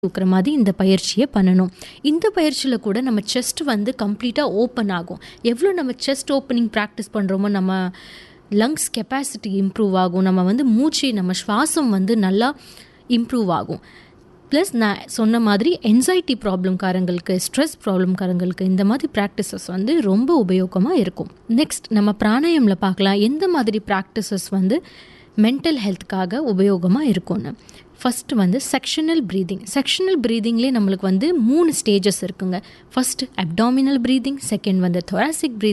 தூக்குற மாதிரி இந்த பயிற்சியை பண்ணணும் இந்த பயிற்சியில் கூட நம்ம செஸ்ட் வந்து கம்ப்ளீட்டாக ஓப்பன் ஆகும் எவ்வளோ நம்ம செஸ்ட் ஓப்பனிங் ப்ராக்டிஸ் பண்ணுறோமோ நம்ம லங்ஸ் கெப்பாசிட்டி இம்ப்ரூவ் ஆகும் நம்ம வந்து மூச்சு நம்ம சுவாசம் வந்து நல்லா இம்ப்ரூவ் ஆகும் ப்ளஸ் நான் சொன்ன மாதிரி என்சைட்டி ப்ராப்ளம்காரங்களுக்கு ஸ்ட்ரெஸ் ப்ராப்ளம்காரங்களுக்கு இந்த மாதிரி ப்ராக்டிசஸ் வந்து ரொம்ப உபயோகமாக இருக்கும் நெக்ஸ்ட் நம்ம பிராணாயமில் பார்க்கலாம் எந்த மாதிரி ப்ராக்டிசஸ் வந்து மென்டல் ஹெல்த்துக்காக உபயோகமாக இருக்கும்னு ஃபஸ்ட்டு வந்து செக்ஷனல் ப்ரீதிங் செக்ஷனல் ப்ரீதிங்லேயே நம்மளுக்கு வந்து மூணு ஸ்டேஜஸ் இருக்குங்க ஃபஸ்ட்டு அப்டாமினல் ப்ரீதிங் செகண்ட் வந்து தொராசிக் ப்ரீதிங்